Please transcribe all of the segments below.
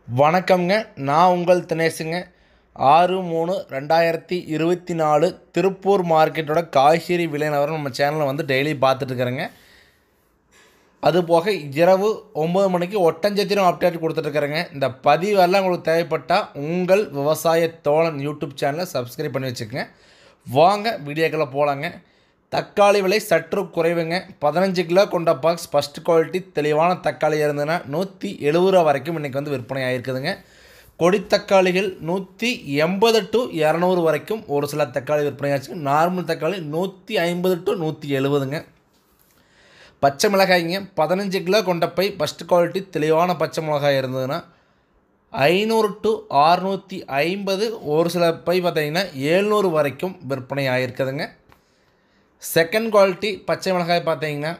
வணக்கம்ங்க நான் உங்கள் தினேஷுங்க ஆறு மூணு ரெண்டாயிரத்தி இருபத்தி நாலு திருப்பூர் மார்க்கெட்டோட காய்கறி விலை நிலவரம் நம்ம சேனலில் வந்து டெய்லி பார்த்துட்ருக்குறேங்க அதுபோக இரவு ஒம்பது மணிக்கு ஒட்டஞ்சத்திரம் அப்டேட் கொடுத்துட்ருக்குறேங்க இந்த பதிவெல்லாம் உங்களுக்கு தேவைப்பட்டால் உங்கள் விவசாய தோழன் யூடியூப் சேனலை சப்ஸ்கிரைப் பண்ணி வச்சுக்கோங்க வாங்க வீடியோக்களை போகலாங்க தக்காளி விலை சற்று குறைவுங்க பதினஞ்சு கிலோ கொண்ட பாக்ஸ் ஃபஸ்ட் குவாலிட்டி தெளிவான தக்காளி இருந்ததுன்னா நூற்றி எழுபது ரூபா வரைக்கும் இன்றைக்கி வந்து விற்பனை ஆகிருக்குதுங்க கொடி தக்காளிகள் நூற்றி எண்பது டு இரநூறு வரைக்கும் ஒரு சில தக்காளி விற்பனை ஆச்சு நார்மல் தக்காளி நூற்றி ஐம்பது டு நூற்றி எழுபதுங்க பச்சை மிளகாய்ங்க பதினஞ்சு கிலோ கொண்ட பை ஃபஸ்ட் குவாலிட்டி தெளிவான பச்சை மிளகாய் இருந்ததுன்னா ஐநூறு டு ஆறுநூற்றி ஐம்பது ஒரு சில பை பார்த்தீங்கன்னா ஏழ்நூறு வரைக்கும் விற்பனை ஆகிருக்குதுங்க செகண்ட் குவாலிட்டி பச்சை மிளகாய் பார்த்தீங்கன்னா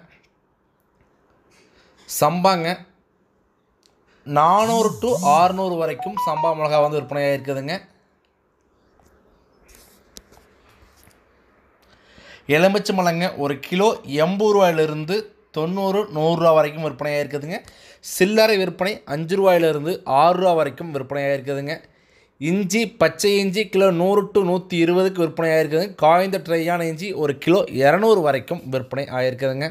சம்பாங்க நானூறு டு ஆறுநூறு வரைக்கும் சம்பா மிளகாய் வந்து விற்பனை ஆகிருக்குதுங்க எலுமிச்சை மிளங்க ஒரு கிலோ எண்பது ரூபாயிலிருந்து தொண்ணூறு நூறுரூவா வரைக்கும் விற்பனை ஆகிருக்குதுங்க சில்லறை விற்பனை அஞ்சு ரூபாயிலிருந்து ஆறு ரூபா வரைக்கும் விற்பனை ஆகிருக்குதுங்க இஞ்சி பச்சை இஞ்சி கிலோ நூறு டு நூற்றி இருபதுக்கு விற்பனை ஆகிருக்குதுங்க காய்ந்த ட்ரையான இஞ்சி ஒரு கிலோ இரநூறு வரைக்கும் விற்பனை ஆகிருக்குதுங்க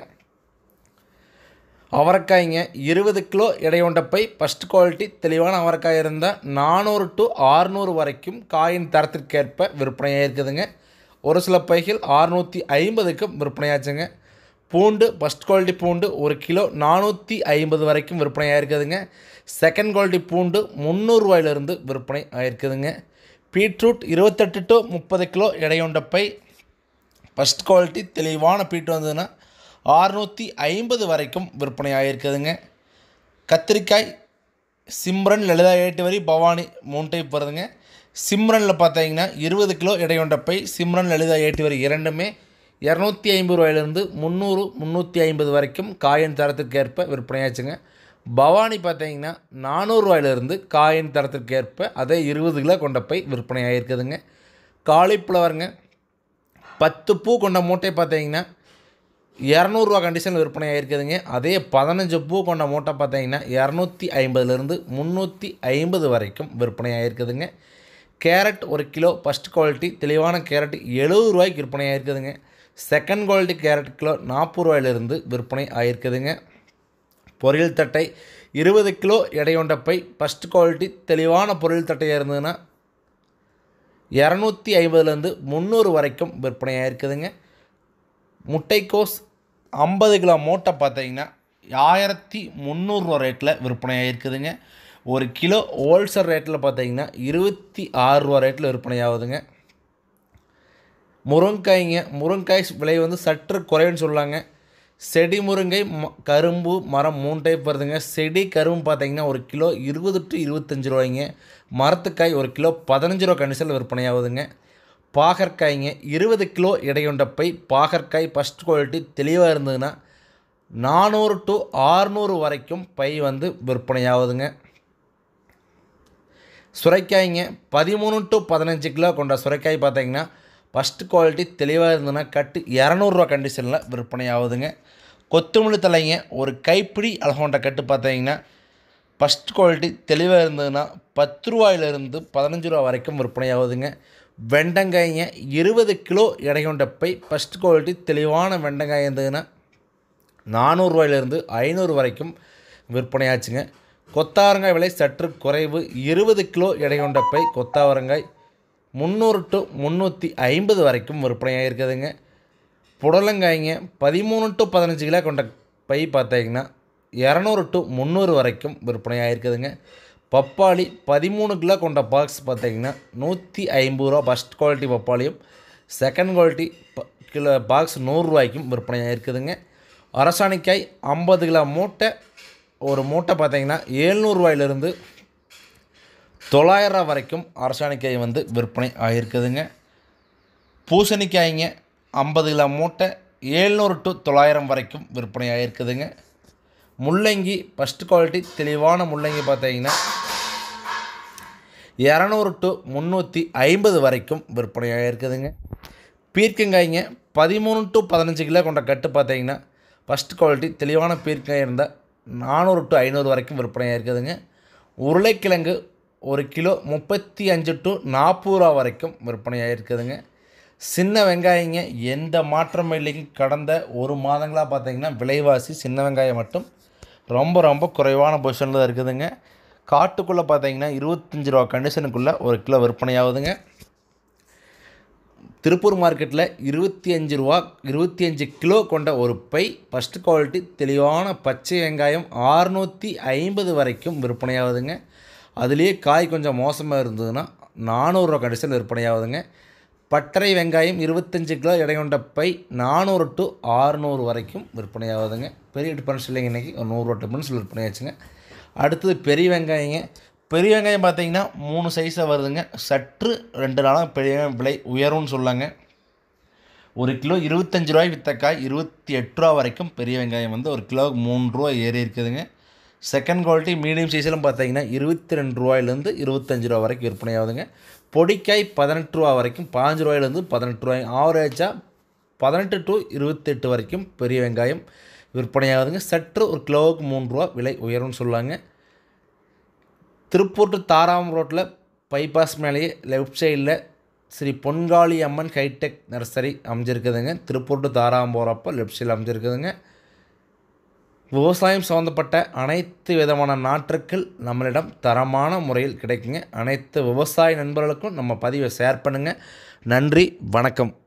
அவரைக்காய்ங்க இருபது கிலோ எடையொண்ட பை ஃபஸ்ட் குவாலிட்டி தெளிவான அவரைக்காய் இருந்தால் நானூறு டு ஆறுநூறு வரைக்கும் காயின் தரத்திற்கேற்ப விற்பனையாக இருக்குதுங்க ஒரு சில பைகள் ஆறுநூற்றி ஐம்பதுக்கும் விற்பனையாச்சுங்க பூண்டு ஃபஸ்ட் குவாலிட்டி பூண்டு ஒரு கிலோ நானூற்றி ஐம்பது வரைக்கும் விற்பனையாக இருக்குதுங்க செகண்ட் குவாலிட்டி பூண்டு முந்நூறுரூவாயிலிருந்து விற்பனை ஆகிருக்குதுங்க பீட்ரூட் இருபத்தெட்டு டு முப்பது கிலோ எடையொண்ட பை ஃபஸ்ட் குவாலிட்டி தெளிவான பீட் வந்ததுன்னா ஆறுநூற்றி ஐம்பது வரைக்கும் விற்பனை ஆகிருக்குதுங்க கத்திரிக்காய் சிம்ரன் லலிதா ஏட்டு வரி பவானி மூணு டைப் வருதுங்க சிம்ரனில் பார்த்தீங்கன்னா இருபது கிலோ எடையொண்ட பை சிம்ரன் லலிதா ஏட்டு வரி இரண்டுமே இரநூத்தி ஐம்பது ரூபாயிலிருந்து முந்நூறு முந்நூற்றி ஐம்பது வரைக்கும் காயின் தரத்துக்கு ஏற்ப விற்பனையாச்சுங்க பவானி பார்த்தீங்கன்னா நானூறுரூவாயிலிருந்து காயின் தரத்திற்கு ஏற்ப அதே இருபது கிலோ கொண்ட பை விற்பனை ஆகிருக்குதுங்க காலிஃப்ளவருங்க பத்து பூ கொண்ட மூட்டை பார்த்தீங்கன்னா இரநூறுவா கண்டிஷனில் விற்பனை ஆகிருக்குதுங்க அதே பதினஞ்சு பூ கொண்ட மூட்டை பார்த்தீங்கன்னா இரநூத்தி ஐம்பதுலேருந்து முந்நூற்றி ஐம்பது வரைக்கும் விற்பனை ஆகிருக்குதுங்க கேரட் ஒரு கிலோ ஃபஸ்ட் குவாலிட்டி தெளிவான கேரட் எழுபது ரூபாய்க்கு விற்பனை ஆகிருக்குதுங்க செகண்ட் குவாலிட்டி கேரட் கிலோ நாற்பது ரூபாயிலிருந்து விற்பனை ஆகிருக்குதுங்க பொரியல் தட்டை இருபது கிலோ எடையொண்ட பை ஃபஸ்ட் குவாலிட்டி தெளிவான பொரியல் தட்டையாக இருந்ததுன்னா இரநூத்தி ஐம்பதுலேருந்து முந்நூறு வரைக்கும் விற்பனை ஆகிருக்குதுங்க முட்டைக்கோஸ் ஐம்பது கிலோ மூட்டை பார்த்தீங்கன்னா ஆயிரத்தி முந்நூறுரூவா ரேட்டில் விற்பனை ஆகிருக்குதுங்க ஒரு கிலோ ஹோல்சேல் ரேட்டில் பார்த்தீங்கன்னா இருபத்தி ஆறுரூவா ரேட்டில் விற்பனை ஆகுதுங்க முருங்காய்ங்க முருங்காய் விலை வந்து சற்று குறைவுன்னு சொல்லாங்க செடி முருங்கை ம கரும்பு மரம் மூணு டைப் வருதுங்க செடி கரும்பு பார்த்தீங்கன்னா ஒரு கிலோ இருபது டு இருபத்தஞ்சி ரூபாய்ங்க மரத்துக்காய் ஒரு கிலோ பதினஞ்சு ரூபா கண்டிஷனில் விற்பனை ஆகுதுங்க பாகற்காய்ங்க இருபது கிலோ எடையுண்ட பை பாகற்காய் ஃபஸ்ட் குவாலிட்டி தெளிவாக இருந்ததுன்னா நானூறு டு ஆறுநூறு வரைக்கும் பை வந்து விற்பனையாகுதுங்க சுரைக்காய்ங்க பதிமூணு டு பதினஞ்சு கிலோ கொண்ட சுரைக்காய் பார்த்தீங்கன்னா ஃபஸ்ட் குவாலிட்டி தெளிவாக இருந்ததுன்னா கட்டு இரநூறுவா கண்டிஷனில் விற்பனை ஆகுதுங்க கொத்தமல்லி தலைங்க ஒரு கைப்பிடி அழகொண்ட கட்டு பார்த்தீங்கன்னா ஃபஸ்ட் குவாலிட்டி தெளிவாக இருந்ததுன்னா பத்து ரூபாயிலிருந்து பதினஞ்சு ரூபா வரைக்கும் விற்பனை ஆகுதுங்க வெண்டங்காய்ங்க இருபது கிலோ எடை கொண்ட பை ஃபஸ்ட் குவாலிட்டி தெளிவான வெண்டங்காய் இருந்ததுன்னா நானூறுரூவாயிலிருந்து ஐநூறு வரைக்கும் விற்பனையாச்சுங்க கொத்தாவரங்காய் விலை சற்று குறைவு இருபது கிலோ எடை கொண்ட பை கொத்தாவரங்காய் முந்நூறு டு முந்நூற்றி ஐம்பது வரைக்கும் விற்பனையாக இருக்குதுங்க புடலங்காய்ங்க பதிமூணு டு பதினஞ்சு கிலோ கொண்ட பை பார்த்தீங்கன்னா இரநூறு டு முந்நூறு வரைக்கும் விற்பனையாக இருக்குதுங்க பப்பாளி பதிமூணு கிலோ கொண்ட பாக்ஸ் பார்த்தீங்கன்னா நூற்றி ஐம்பது ரூபா ஃபஸ்ட் குவாலிட்டி பப்பாளியும் செகண்ட் குவாலிட்டி ப கிலோ பாக்ஸ் நூறுரூவாய்க்கும் விற்பனையாக இருக்குதுங்க அரசாணிக்காய் ஐம்பது கிலோ மூட்டை ஒரு மூட்டை பார்த்தீங்கன்னா ஏழ்நூறுவாயிலிருந்து தொள்ளாயிரம் வரைக்கும் அரசாணிக்காய் வந்து விற்பனை ஆகிருக்குதுங்க பூசணிக்காய்ங்க ஐம்பது கிலோ மூட்டை ஏழ்நூறு டு தொள்ளாயிரம் வரைக்கும் விற்பனை ஆகிருக்குதுங்க முள்ளங்கி ஃபஸ்ட் குவாலிட்டி தெளிவான முள்ளங்கி பார்த்தீங்கன்னா இரநூறு டு முந்நூற்றி ஐம்பது வரைக்கும் விற்பனையாக இருக்குதுங்க பீர்க்கங்காய்ங்க பதிமூணு டு பதினஞ்சு கிலோ கொண்ட கட்டு பார்த்தீங்கன்னா ஃபஸ்ட் குவாலிட்டி தெளிவான பீர்க்கங்காய் இருந்தால் நானூறு டு ஐநூறு வரைக்கும் விற்பனையாக இருக்குதுங்க உருளைக்கிழங்கு ஒரு கிலோ முப்பத்தி அஞ்சு டு நாற்பது ரூபா வரைக்கும் விற்பனையாக இருக்குதுங்க சின்ன வெங்காயங்க எந்த மாற்றமும் இல்லைங்க கடந்த ஒரு மாதங்களாக பார்த்தீங்கன்னா விலைவாசி சின்ன வெங்காயம் மட்டும் ரொம்ப ரொம்ப குறைவான பொசிஷனில் தான் இருக்குதுங்க காட்டுக்குள்ளே பார்த்தீங்கன்னா இருபத்தஞ்சி ரூபா கண்டிஷனுக்குள்ளே ஒரு கிலோ விற்பனையாகுதுங்க திருப்பூர் மார்க்கெட்டில் இருபத்தி அஞ்சு ரூபா இருபத்தி அஞ்சு கிலோ கொண்ட ஒரு பை ஃபஸ்ட் குவாலிட்டி தெளிவான பச்சை வெங்காயம் ஆறுநூற்றி ஐம்பது வரைக்கும் விற்பனையாகுதுங்க அதுலேயே காய் கொஞ்சம் மோசமாக இருந்ததுன்னா நானூறுரூவா கண்டிஷன் விற்பனையாகுதுங்க பட்டறை வெங்காயம் இருபத்தஞ்சு கிலோ எடை கொண்ட பை நானூறு டு ஆறுநூறு வரைக்கும் விற்பனையாகுதுங்க பெரிய டிஃபரன்ஸ் இல்லைங்க இன்றைக்கி ஒரு நூறுரூவா டிஃபரன்ஸ் விற்பனையாச்சுங்க அடுத்தது பெரிய வெங்காயங்க பெரிய வெங்காயம் பார்த்தீங்கன்னா மூணு சைஸாக வருதுங்க சற்று ரெண்டு நாளாக பெரிய வெங்காயம் விலை உயரும்னு சொல்லாங்க ஒரு கிலோ இருபத்தஞ்சி ரூபாய் விற்ற காய் இருபத்தி எட்டு ரூபா வரைக்கும் பெரிய வெங்காயம் வந்து ஒரு கிலோவுக்கு மூணு ரூபா ஏறி இருக்குதுங்க செகண்ட் குவாலிட்டி மீடியம் சைஸ்லாம் பார்த்தீங்கன்னா இருபத்தி ரெண்டு ரூபாயிலேருந்து இருபத்தஞ்சி ரூபா வரைக்கும் விற்பனை ஆகுதுங்க பொடிக்காய் பதினெட்டு ரூபா வரைக்கும் பாஞ்சு ரூபாயிலேருந்து பதினெட்டு ரூபாய் ஆவரேஜாக பதினெட்டு டு இருபத்தெட்டு வரைக்கும் பெரிய வெங்காயம் விற்பனையாகுதுங்க சற்று ஒரு கிலோவுக்கு மூணு ரூபா விலை உயரும்னு சொல்லுவாங்க திருப்பூர் டு தாராம் ரோட்டில் பைபாஸ் மேலேயே லெஃப்ட் சைடில் ஸ்ரீ பொன்காளி அம்மன் ஹைடெக் நர்சரி அமைஞ்சிருக்குதுங்க திருப்பூர் டு தாராம் போகிறப்போ லெஃப்ட் சைடில் அமைஞ்சிருக்குதுங்க விவசாயம் சம்மந்தப்பட்ட அனைத்து விதமான நாற்றுக்கள் நம்மளிடம் தரமான முறையில் கிடைக்குங்க அனைத்து விவசாய நண்பர்களுக்கும் நம்ம பதிவை ஷேர் பண்ணுங்கள் நன்றி வணக்கம்